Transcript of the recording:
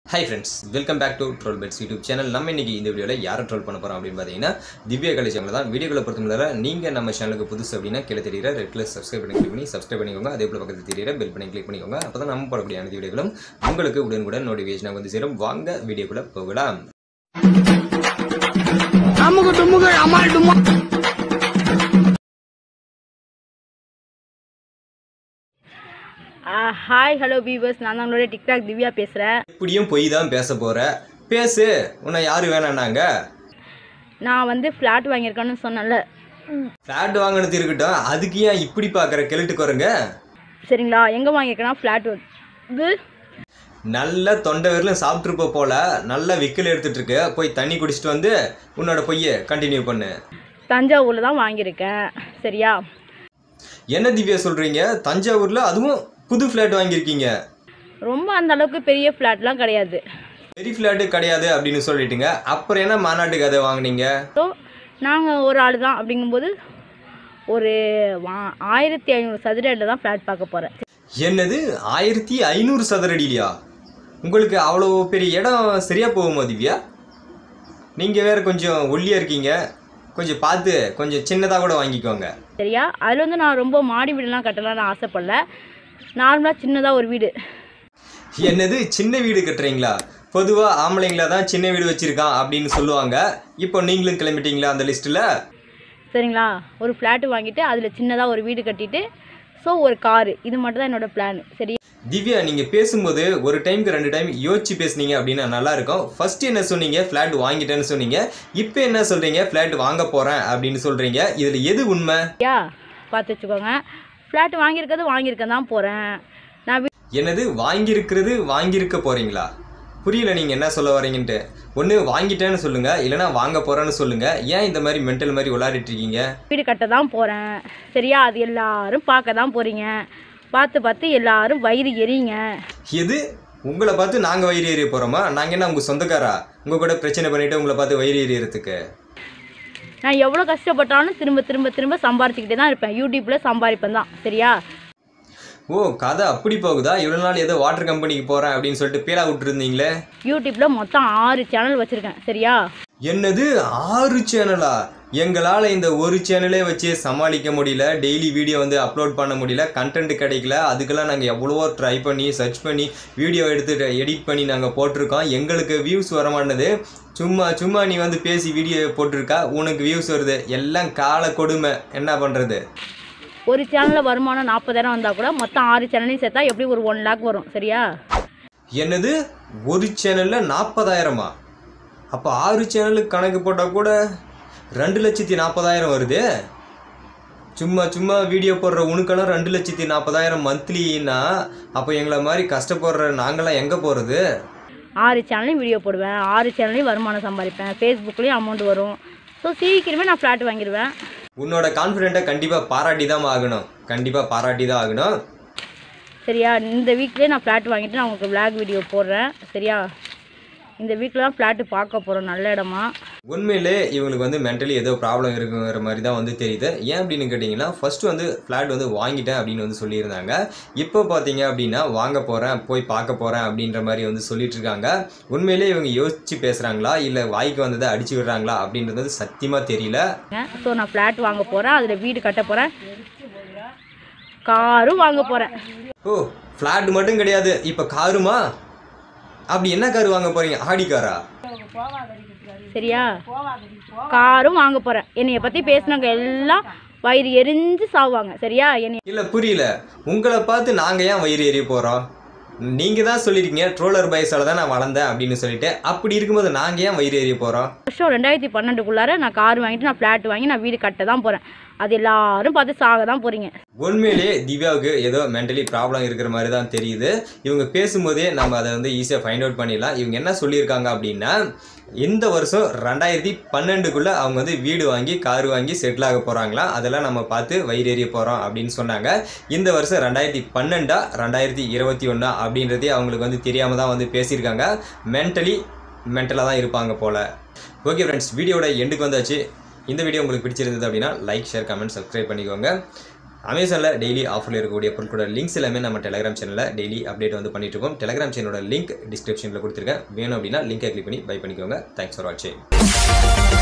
high friends welcome back to troll pets YouTube channel நம்ம இன்னைக்கு இந்த வீடியோவில் யாரை ட்ரோல் பண்ண போகிறோம் அப்படின்னு பார்த்தீங்கன்னா திவ்யா கலேஜங்களை தான் வீடியோக்களை பொறுத்தவரை நீங்கள் நம்ம சேனலுக்கு புதுசு அப்படின்னா கீழே தெரியுற ரெட் கலர் சப்ஸ்கிரைப் பண்ணி கிளிக் பண்ணி சப்ஸ்கிரைப் பண்ணிக்கோங்க அதே போல் பக்கத்தில் தெரியுற பெல் பண்ணி கிளிக் பண்ணிக்கோங்க அப்போ தான் நம்ம போடக்கூடிய அனைத்து வீடியோகளும் உங்களுக்கு உடனுக்குடன் நோட்டிஃபிகேஷனாக வந்து சேரும் வாங்க வீடியோக்குள்ளே போகலாம் அமுகு டுமுகு அமால் டுமா ஹாய் ஹலோ பீவர்ஸ் நான் தான் உங்களோட டிக்டாக் திவ்யா பேசுகிறேன் இப்படியும் பொய் தான் பேச போகிற பேசு உன்னை யார் வேணான்னாங்க நான் வந்து ஃப்ளாட் வாங்கியிருக்கேன்னு சொன்னேன்ல ஃப்ளாட் வாங்கினது இருக்கட்டும் அதுக்கு ஏன் இப்படி பார்க்குற கிழட்டு குரங்க சரிங்களா எங்கே வாங்கியிருக்கேன்னா ஃப்ளாட் வந்து நல்ல தொண்டை வரலும் சாப்பிட்ருப்ப போல நல்ல விக்கல் எடுத்துட்டு இருக்க போய் தண்ணி குடிச்சிட்டு வந்து உன்னோட பொய்யை கண்டினியூ பண்ணு தஞ்சாவூரில் தான் வாங்கியிருக்கேன் சரியா என்ன திவ்யா சொல்றீங்க தஞ்சாவூர்ல அதுவும் புது ஃப்ளாட் வாங்கியிருக்கீங்க ரொம்ப அந்த அளவுக்கு பெரிய ஃப்ளாட்லாம் கிடையாது பெரிய ஃப்ளாட்டு கிடையாது அப்படின்னு சொல்லிட்டுங்க அப்புறம் என்ன மாநாட்டுக்கு அதை வாங்குனீங்க ஸோ நாங்கள் ஒரு ஆள் தான் அப்படிங்கும்போது ஒரு வா ஆயிரத்தி ஐநூறு சதுர அடியில் தான் ஃப்ளாட் பார்க்க போகிறேன் என்னது ஆயிரத்தி ஐநூறு சதுரடிலையா உங்களுக்கு அவ்வளோ பெரிய இடம் சரியா போகுமா திவ்யா நீங்கள் வேற கொஞ்சம் ஒல்லியாக இருக்கீங்க கொஞ்சம் பார்த்து கொஞ்சம் சின்னதாக கூட வாங்கிக்கோங்க சரியா அதில் வந்து நான் ரொம்ப மாடி வீடுலாம் கட்டலாம்னு ஆசைப்படல நார்மலாக சின்னதாக ஒரு வீடு என்னது சின்ன வீடு கட்டுறீங்களா பொதுவாக ஆம்பளைங்களா தான் சின்ன வீடு வச்சிருக்கான் அப்படின்னு சொல்லுவாங்க இப்போ நீங்களும் கிளம்பிட்டீங்களா அந்த லிஸ்ட்டில் சரிங்களா ஒரு ஃப்ளாட்டு வாங்கிட்டு அதில் சின்னதாக ஒரு வீடு கட்டிட்டு ஸோ ஒரு காரு இது மட்டும் தான் என்னோட பிளான் சரி திவ்யா நீங்கள் பேசும்போது ஒரு டைம்க்கு ரெண்டு டைம் யோசிச்சு பேசுனீங்க அப்படின்னா நல்லா இருக்கும் ஃபர்ஸ்ட் என்ன சொன்னீங்க ஃப்ளாட் வாங்கிட்டேன்னு சொன்னீங்க இப்போ என்ன சொல்கிறீங்க ஃப்ளாட் வாங்க போகிறேன் அப்படின்னு சொல்கிறீங்க இதில் எது உண்மை யா பார்த்து வச்சுக்கோங்க ஃப்ளாட் வாங்கியிருக்கிறது வாங்கியிருக்க தான் போகிறேன் நான் வீ- என்னது வாங்கியிருக்கிறது வாங்கியிருக்க போகிறீங்களா புரியல நீங்கள் என்ன சொல்ல வரீங்கன்ட்டு ஒன்று வாங்கிட்டேன்னு சொல்லுங்கள் இல்லைனா வாங்க போகிறேன்னு சொல்லுங்கள் ஏன் இந்த மாதிரி மென்டல் மாதிரி விளையாடிட்டு இருக்கீங்க வீடு கட்ட தான் போகிறேன் சரியா அது எல்லாரும் பார்க்க தான் போகிறீங்க பார்த்து பார்த்து எல்லாரும் வயிறு எரியுங்க எது உங்களை பார்த்து நாங்கள் வயிறு எறிய போகிறோமா நாங்கள் என்ன உங்கள் சொந்தக்காரா உங்கள் கூட பிரச்சனை பண்ணிவிட்டு உங்களை பார்த்து வயிறு எறியறதுக்கு நான் எவ்வளோ கஷ்டப்பட்டாலும் திரும்ப திரும்ப திரும்ப சம்பாரிச்சுக்கிட்டே தான் இருப்பேன் யூடியூப்பில் சம்பாதிப்பேன் தான் சரியா ஓ கதை அப்படி போகுதா இவ்வளோ நாள் ஏதோ வாட்டர் கம்பெனிக்கு போகிறேன் அப்படின்னு சொல்லிட்டு பேலா விட்டுருந்தீங்களே யூடியூப்பில் மொத்தம் ஆறு சேனல் வச்சுருக்கேன் சரியா என்னது ஆறு சேனலா எங்களால் இந்த ஒரு சேனலே வச்சு சமாளிக்க முடியல டெய்லி வீடியோ வந்து அப்லோட் பண்ண முடியல கண்டென்ட் கிடைக்கல அதுக்கெல்லாம் நாங்கள் எவ்வளவோ ட்ரை பண்ணி சர்ச் பண்ணி வீடியோ எடுத்து எடிட் பண்ணி நாங்கள் போட்டிருக்கோம் எங்களுக்கு வியூஸ் வர மாட்டேது சும்மா சும்மா நீ வந்து பேசி வீடியோ போட்டிருக்கா உனக்கு வியூஸ் வருது எல்லாம் கால கொடுமை என்ன பண்ணுறது ஒரு சேனலில் வருமானம் நாற்பதாயிரம் வந்தால் கூட மொத்தம் ஆறு சேனலையும் சேர்த்தா எப்படி ஒரு ஒன் லேக் வரும் சரியா என்னது ஒரு சேனலில் நாற்பதாயிரமா அப்போ ஆறு சேனலுக்கு கணக்கு போட்டால் கூட ரெண்டு லட்சத்தி நாற்பதாயிரம் வருது சும்மா சும்மா வீடியோ போடுற உனக்கெல்லாம் ரெண்டு லட்சத்தி நாற்பதாயிரம் மந்த்லின்னா அப்போ எங்களை மாதிரி கஷ்டப்படுற நாங்களாம் எங்கே போகிறது ஆறு சேனலையும் வீடியோ போடுவேன் ஆறு சேனல்லையும் வருமானம் சம்பாதிப்பேன் ஃபேஸ்புக்லேயும் அமௌண்ட் வரும் ஸோ சீக்கிரமே நான் ஃப்ளாட் வாங்கிடுவேன் உன்னோட கான்ஃபிடென்ட்டை கண்டிப்பாக பாராட்டி தான் ஆகணும் கண்டிப்பாக பாராட்டி தான் ஆகணும் சரியா இந்த வீக்லேயே நான் ஃப்ளாட் வாங்கிட்டு நான் உங்களுக்கு விளாக் வீடியோ போடுறேன் சரியா இந்த வீக்கில் தான் ஃப்ளாட்டு பார்க்க போகிறோம் நல்ல இடமா உண்மையிலே இவங்களுக்கு வந்து மென்டலி ஏதோ ப்ராப்ளம் இருக்குங்கிற மாதிரி தான் வந்து தெரியுது ஏன் அப்படின்னு கேட்டிங்கன்னா ஃபஸ்ட்டு வந்து ஃப்ளாட் வந்து வாங்கிட்டேன் அப்படின்னு வந்து சொல்லியிருந்தாங்க இப்போ பார்த்தீங்க அப்படின்னா வாங்க போகிறேன் போய் பார்க்க போகிறேன் அப்படின்ற மாதிரி வந்து சொல்லிட்டு இருக்காங்க உண்மையிலே இவங்க யோசிச்சு பேசுகிறாங்களா இல்லை வாய்க்கு வந்ததை அடிச்சு விடுறாங்களா அப்படின்றது வந்து சத்தியமாக தெரியல ஸோ நான் ஃப்ளாட் வாங்க போகிறேன் அதில் வீடு கட்ட போகிறேன் காரும் வாங்க போகிறேன் ஓ ஃப்ளாட் மட்டும் கிடையாது இப்போ காருமா அப்படி என்ன கார் வாங்க போகிறீங்க ஆடி காரா சரியா காரும் வாங்க போகிறேன் என்னைய பற்றி பேசினவங்க எல்லாம் வயிறு எரிஞ்சு சாவாங்க சரியா என்னை இல்லை புரியல உங்களை பார்த்து நாங்கள் ஏன் வயிறு எறிய போகிறோம் நீங்கள் தான் சொல்லியிருக்கீங்க ட்ரோலர் பைஸால் தான் நான் வளர்ந்தேன் அப்படின்னு சொல்லிட்டு அப்படி இருக்கும்போது நாங்கள் ஏன் வயிறு எறிய போகிறோம் வருஷம் ரெண்டாயிரத்தி பன்னெண்டுக்குள்ளார நான் கார் வாங்கிட்டு நான் ஃப்ளாட் வாங்கி நான் வீடு கட்ட தான் போகிறேன் அது எல்லாரும் பார்த்து சாக தான் போகிறீங்க உண்மையிலேயே திவ்யாவுக்கு ஏதோ மென்டலி ப்ராப்ளம் இருக்கிற மாதிரி தான் தெரியுது இவங்க பேசும்போதே நம்ம அதை வந்து ஈஸியாக ஃபைண்ட் அவுட் பண்ணிடலாம் இவங்க என்ன சொல்லியிருக்காங்க அப்படின்னா இந்த வருஷம் ரெண்டாயிரத்தி பன்னெண்டுக்குள்ளே அவங்க வந்து வீடு வாங்கி கார் வாங்கி செட்டில் ஆக போகிறாங்களாம் அதெல்லாம் நம்ம பார்த்து வயிறு எறிய போகிறோம் அப்படின்னு சொன்னாங்க இந்த வருஷம் ரெண்டாயிரத்தி பன்னெண்டா ரெண்டாயிரத்தி இருபத்தி ஒன்றா அப்படின்றதே அவங்களுக்கு வந்து தெரியாமல் தான் வந்து பேசியிருக்காங்க மென்டலி மென்டலாக தான் இருப்பாங்க போல் ஓகே ஃப்ரெண்ட்ஸ் வீடியோட எண்டுக்கு வந்தாச்சு இந்த வீடியோ உங்களுக்கு பிடிச்சிருந்தது அப்படின்னா லைக் ஷேர் கமெண்ட் சப்ஸ்கிரைப் பண்ணிக்கோங்க அமேசானில் டெய்லி ஆஃபரில் இருக்கக்கூடிய பொருட்களோட லிங்க்ஸ் எல்லாமே நம்ம டெலிகிராம் சேனலில் டெய்லி அப்டேட் வந்து பண்ணிட்டு இருக்கோம் டெலிகிராம் சேனலோட லிங்க் டிஸ்கிரிப்ஷனில் கொடுத்துருக்கேன் வேணும் அப்படின்னா லிங்கை கிளிக் பண்ணி பை பண்ணிக்கோங்க தேங்க்ஸ் ஃபார் வாட்சிங்